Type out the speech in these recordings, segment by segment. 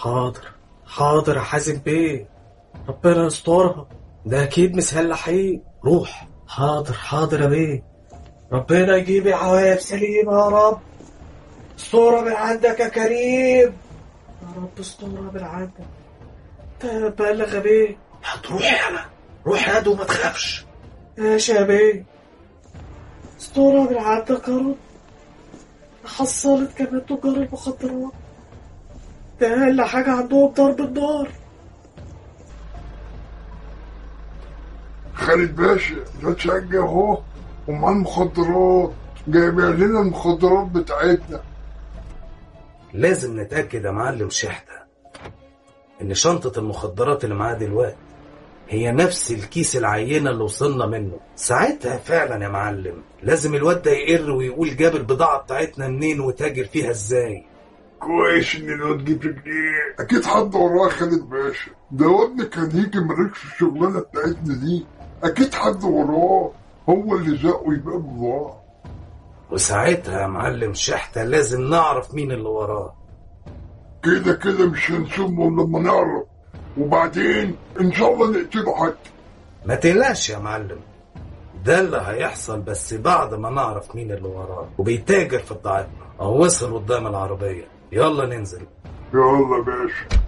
حاضر حاضر يا حازم بيه ربنا يسترها ده اكيد مسلحين روح حاضر حاضر يا بيه ربنا يجيب عوايب سليمة يا رب استرها من عندك يا كريم يا رب استرها من عندك انت بلغ يا بيه هتروح يالا روح يا وما تخافش ماشي يا بيه استرها من عندك يا رب حصلت كمان تجار المخدرات ده أقل حاجة عندهم ضرب النار خالد باشا ده تشجع اهو ومعاه المخدرات جايبين لنا المخدرات بتاعتنا لازم نتأكد يا معلم شحتة إن شنطة المخدرات اللي معاه دلوقتي هي نفس الكيس العينة اللي وصلنا منه ساعتها فعلا يا معلم لازم الواد ده يقر ويقول جاب البضاعة بتاعتنا منين وتاجر فيها ازاي كويس ان الواد جه في جنيه اكيد حد وراه خالد باشا ده واد كان يجي مركش الشغلانه بتاعتنا دي اكيد حد وراه هو اللي زقه يبقى بضاعه وساعتها يا معلم شحتة لازم نعرف مين اللي وراه كده كده مش هنسمه لما نعرف وبعدين ان شاء الله نقتله حتى ما تقلقش يا معلم ده اللي هيحصل بس بعد ما نعرف مين اللي وراه وبيتاجر في بضاعتنا او وصل قدام العربية يلا ننزل يلا يا باشا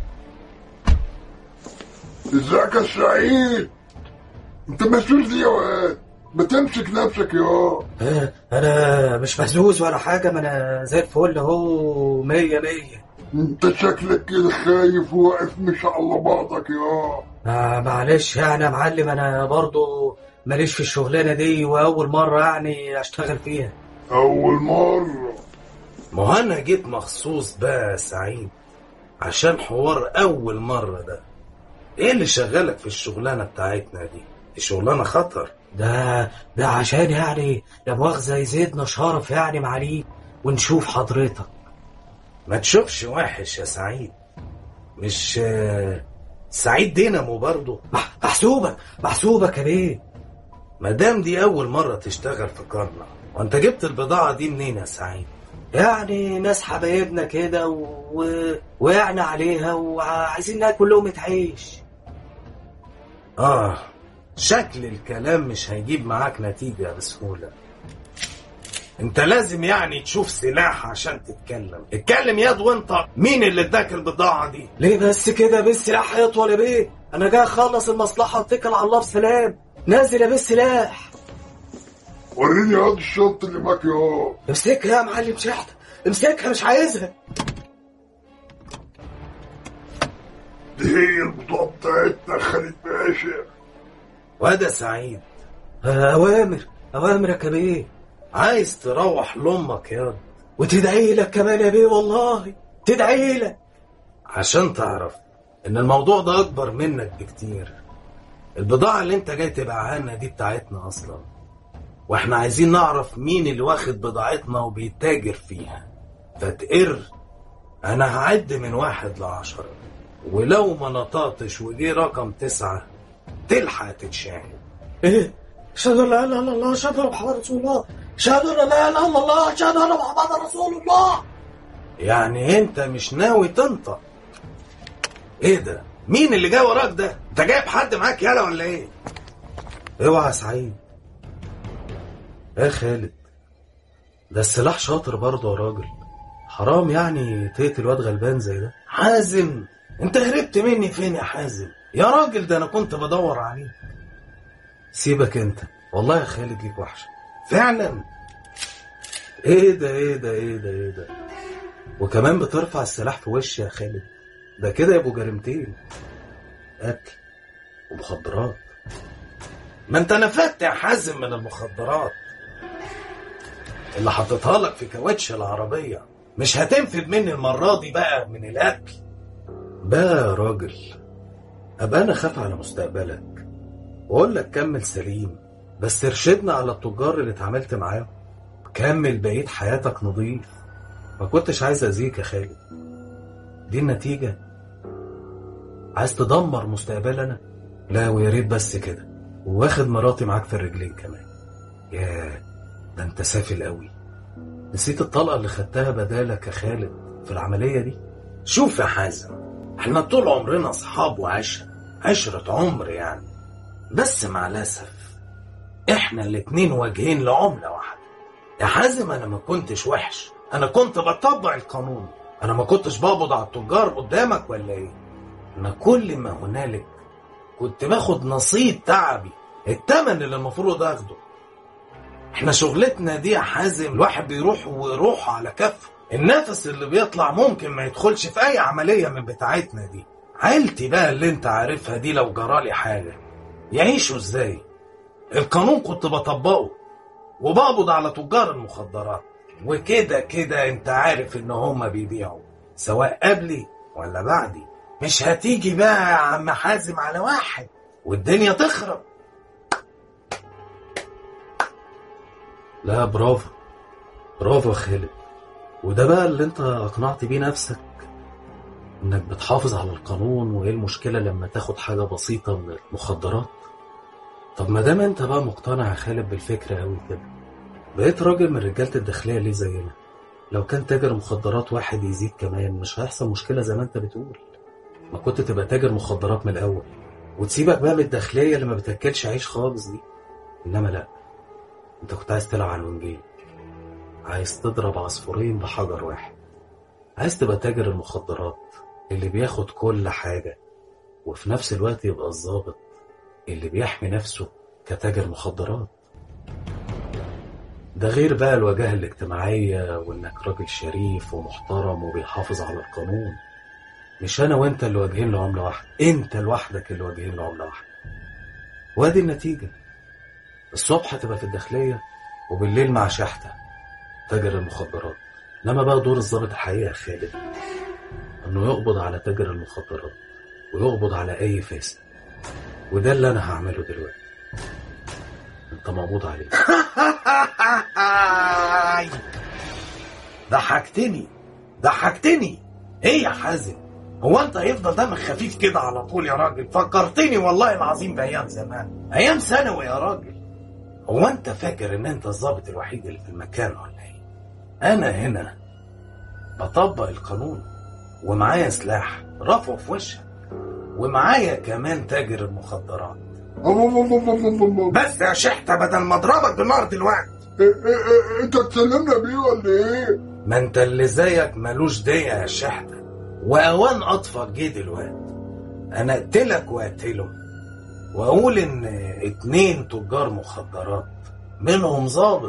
ازيك يا سعيد انت مسؤول ليه يا واد ما تمسك نفسك يا آه، انا مش مهزوز ولا حاجة ما انا زي الفل اهو مية مية انت شكلك كده خايف وواقف مش على بعضك يا آه معلش يعني يا معلم انا برضو ماليش في الشغلانة دي واول مرة يعني اشتغل فيها اول مرة ما هو انا جيت مخصوص بقى يا سعيد عشان حوار اول مرة ده ايه اللي شغلك في الشغلانة بتاعتنا دي دي شغلانة خطر ده ده عشان يعني لا مؤاخذة يزيدنا شرف يعني معاليك ونشوف حضرتك ما تشوفش وحش يا سعيد مش آه، سعيد دينامو برضه مح- محسوبك محسوبك يا بيه مادام دي اول مرة تشتغل في كارنا وانت جبت البضاعة دي منين يا سعيد يعني ناس حبايبنا كده و... وقعنا عليها وعايزين ناكل لقمة عيش اه شكل الكلام مش هيجيب معاك نتيجة بسهولة انت لازم يعني تشوف سلاح عشان تتكلم اتكلم ياد وانت مين اللي اداك البضاعة دي ليه بس كده بيه السلاح هيطول يا بيه انا جاي اخلص المصلحة واتكل على الله بسلام نازل يا بيه السلاح وريني هاد الشنطة اللي معاك يا امسكها يا معلم شحتة امسكها مش عايزها دي هي البضاعة بتاعتنا خالد باشا وده سعيد اوامر اوامر يا كبير عايز تروح لامك ياض وتدعي لك كمان يا بيه والله تدعي لك عشان تعرف ان الموضوع ده اكبر منك بكتير البضاعة اللي انت جاي تبيعها لنا دي بتاعتنا اصلا واحنا عايزين نعرف مين اللي واخد بضاعتنا وبيتاجر فيها فتقر انا هعد من واحد لعشرة ولو ما نطقتش وجه رقم تسعة تلحق تتشاهد ايه اشهد ان لا اله الا الله اشهد ان محمد رسول الله اشهد ان لا اله الا الله اشهد ان محمد رسول الله يعني انت مش ناوي تنطق ايه ده مين اللي جاي وراك ده انت جايب حد معاك يالا ولا ايه اوعى يا سعيد يا خالد ده السلاح شاطر برضه يا راجل حرام يعني تقتل واد غلبان زي ده حازم انت هربت مني فين يا حازم يا راجل ده انا كنت بدور عليك سيبك انت والله يا خالد ليك وحشه فعلا ايه ده ايه ده ايه ده ايه ده وكمان بترفع السلاح في وشي يا خالد ده كده يبقوا جريمتين قتل ومخدرات ما انت نفدت يا حازم من المخدرات اللي حطيتها لك في كاوتش العربية مش هتنفد مني المرة دي بقى من الأكل بقى يا راجل أبقى أنا خاف على مستقبلك وأقول لك كمل سليم بس ارشدنا على التجار اللي اتعاملت معاهم كمل بقية حياتك نظيف ما كنتش عايز أذيك يا خالد دي النتيجة عايز تدمر مستقبل أنا لا ويا ريت بس كده واخد مراتي معاك في الرجلين كمان ياه ده انت سافل قوي نسيت الطلقة اللي خدتها بدالك يا خالد في العملية دي شوف يا حازم احنا طول عمرنا اصحاب وعشرة عشرة عمر يعني بس مع الاسف احنا الاتنين واجهين لعملة واحدة يا حازم انا ما كنتش وحش انا كنت بطبق القانون انا ما كنتش بقبض على التجار قدامك ولا ايه انا كل ما هنالك كنت باخد نصيب تعبي التمن اللي المفروض اخده احنا شغلتنا دي يا حازم الواحد بيروح ويروح على كفه النفس اللي بيطلع ممكن ما يدخلش في اي عملية من بتاعتنا دي عيلتي بقى اللي انت عارفها دي لو جرالي حاجة يعيشوا ازاي القانون كنت بطبقه وبقبض على تجار المخدرات وكده كده انت عارف ان هما بيبيعوا سواء قبلي ولا بعدي مش هتيجي بقى يا عم حازم على واحد والدنيا تخرب لا برافو برافو يا خالد وده بقى اللي انت اقنعت بيه نفسك انك بتحافظ على القانون وايه المشكلة لما تاخد حاجة بسيطة من المخدرات طب ما دام انت بقى مقتنع يا خالد بالفكرة قوي كده بقيت راجل من رجالة الداخلية ليه زينا لو كان تاجر مخدرات واحد يزيد كمان مش هيحصل مشكلة زي ما انت بتقول ما كنت تبقى تاجر مخدرات من الاول وتسيبك بقى من الداخلية اللي ما بتاكلش عيش خالص دي انما لا انت كنت عايز تلعب على الونجيل عايز تضرب عصفورين بحجر واحد عايز تبقى تاجر المخدرات اللي بياخد كل حاجة وفي نفس الوقت يبقى الظابط اللي بيحمي نفسه كتاجر مخدرات ده غير بقى الوجاهة الاجتماعية وانك راجل شريف ومحترم وبيحافظ على القانون مش انا وانت اللي واجهين له عملة واحدة انت لوحدك اللي واجهين له عملة واحدة وادي النتيجة الصبح تبقى في الداخلية وبالليل مع شحتة تاجر المخدرات انما بقى دور الضابط الحقيقي يا خالد انه يقبض على تاجر المخدرات ويقبض على اي فاسد وده اللي انا هعمله دلوقتي انت مقبوض عليك ضحكتني ضحكتني ايه يا حازم هو انت هيفضل دمك خفيف كده على طول يا راجل فكرتني والله العظيم بايام زمان ايام ثانوي يا راجل هو انت فاكر ان انت الضابط الوحيد اللي في المكان ولا ايه انا هنا بطبق القانون ومعايا سلاح رفعه في وشك ومعايا كمان تاجر المخدرات الله الله الله الله الله بس يا شحتة بدل ما اضربك بالنار دلوقتي إيه إيه إيه انت تسلمنا بيه ولا ايه؟ ما انت اللي زيك ملوش دية يا شحتة واوان اطفال جه دلوقتي انا اقتلك واقتله واقول ان اتنين تجار مخدرات منهم ظابط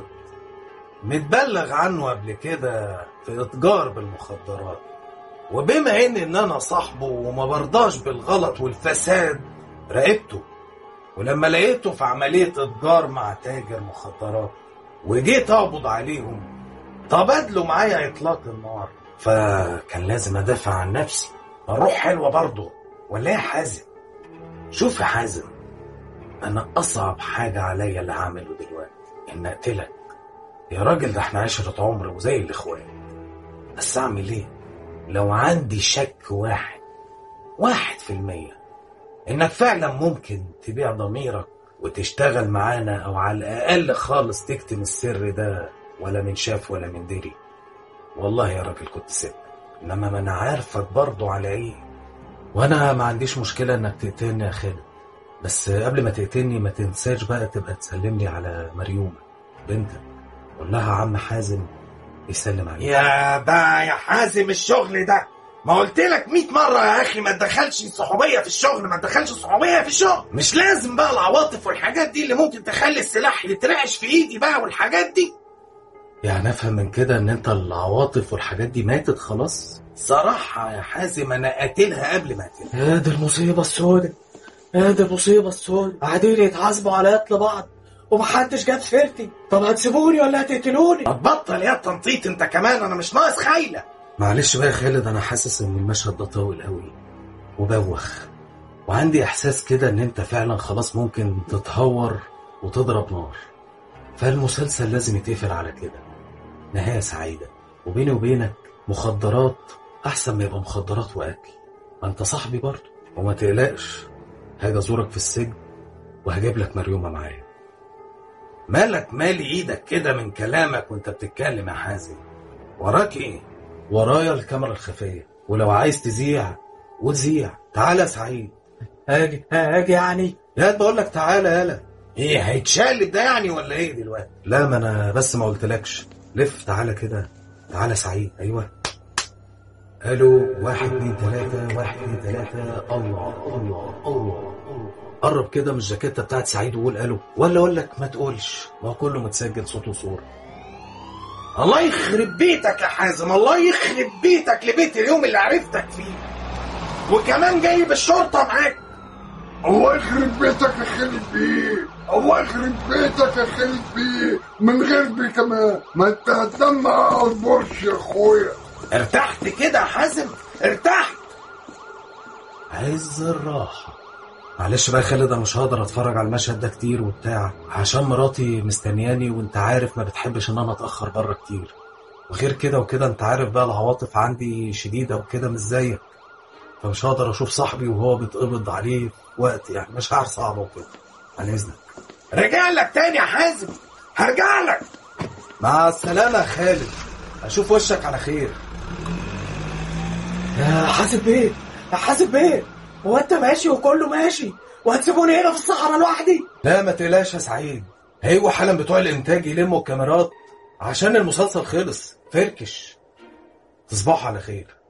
متبلغ عنه قبل كده في اتجار بالمخدرات وبما ان ان انا صاحبه وما برضاش بالغلط والفساد راقبته ولما لقيته في عملية اتجار مع تاجر مخدرات وجيت اقبض عليهم تبادلوا معايا اطلاق النار فكان لازم ادافع عن نفسي الروح حلوه برضه ولا ايه يا حازم شوف يا حازم انا اصعب حاجه عليا اللي هعمله دلوقتي ان اقتلك يا راجل ده احنا عشرة عمر وزي الاخوات بس اعمل ايه لو عندي شك واحد واحد في المية انك فعلا ممكن تبيع ضميرك وتشتغل معانا او على الاقل خالص تكتم السر ده ولا من شاف ولا من دري والله يا راجل كنت سبت انما ما انا عارفك برضه على ايه وانا ما عنديش مشكلة انك تقتلني يا خالد بس قبل ما تقتلني ما تنساش بقى تبقى تسلمني على مريومة بنتك قول لها عم حازم يسلم عليك يا بقى يا حازم الشغل ده ما قلت لك 100 مرة يا أخي ما تدخلش الصحوبية في الشغل ما تدخلش الصحوبية في الشغل مش لازم بقى العواطف والحاجات دي اللي ممكن تخلي السلاح يترعش في إيدي بقى والحاجات دي يعني افهم من كده ان انت العواطف والحاجات دي ماتت خلاص صراحة يا حازم أنا قاتلها قبل ما أقتلها يا دي المصيبة السوداء يا دي المصيبة السوداء قاعدين يتحاسبوا على قتل بعض ومحدش جاب سيرتي طب هتسيبوني ولا هتقتلوني ما تبطل يا تنطيط أنت كمان أنا مش ناقص خايلة معلش بقى يا خالد انا حاسس ان المشهد ده طويل قوي وبوخ وعندي احساس كده ان انت فعلا خلاص ممكن تتهور وتضرب نار فالمسلسل لازم يتقفل على كده نهاية سعيدة وبيني وبينك مخدرات احسن ما يبقى مخدرات واكل ما انت صاحبي برضه وما تقلقش هاجي ازورك في السجن وهجيب لك مريومة معايا مالك مالي إيدك كده من كلامك وأنت بتتكلم يا حازم وراك إيه؟ ورايا الكاميرا الخفية ولو عايز تذيع وتذيع تعالى يا سعيد هاجي هاجي يعني يا بقول لك تعالى يالا ايه هيتشقلب ده يعني ولا ايه دلوقتي لا ما انا بس ما قلتلكش لف تعالى كده تعالى سعيد ايوه الو واحد اتنين تلاتة واحد اتنين تلاتة الله الله الله قرب كده من الجاكيتة بتاعت سعيد وقول الو ولا اقول لك ما تقولش ما هو كله متسجل صوت وصورة الله يخرب بيتك يا حازم الله يخرب بيتك لبيت اليوم اللي عرفتك فيه وكمان جايب الشرطة معاك الله يخرب بيتك يا خالد بيه الله يخرب بيتك يا خالد بيه من غير بيه كمان ما انت هتدمع على البرش يا اخويا ارتحت كده يا حازم ارتحت عز الراحة معلش بقى يا خالد انا مش هقدر اتفرج على المشهد ده كتير وبتاع عشان مراتي مستنياني وانت عارف ما بتحبش ان انا اتاخر بره كتير وغير كده وكده انت عارف بقى العواطف عندي شديده وكده مش زيك فمش هقدر اشوف صاحبي وهو بيتقبض عليه في وقت يعني مشاعر صعبه وكده عن اذنك رجع لك تاني يا حازم هرجع لك مع السلامه يا خالد اشوف وشك على خير يا حاسب بيه يا حاسب بيه هو انت ماشي وكله ماشي وهتسيبوني هنا في الصحراء لوحدي لا ما تقلقش يا سعيد هيجوا حالا بتوع الانتاج يلموا الكاميرات عشان المسلسل خلص فركش تصبحوا على خير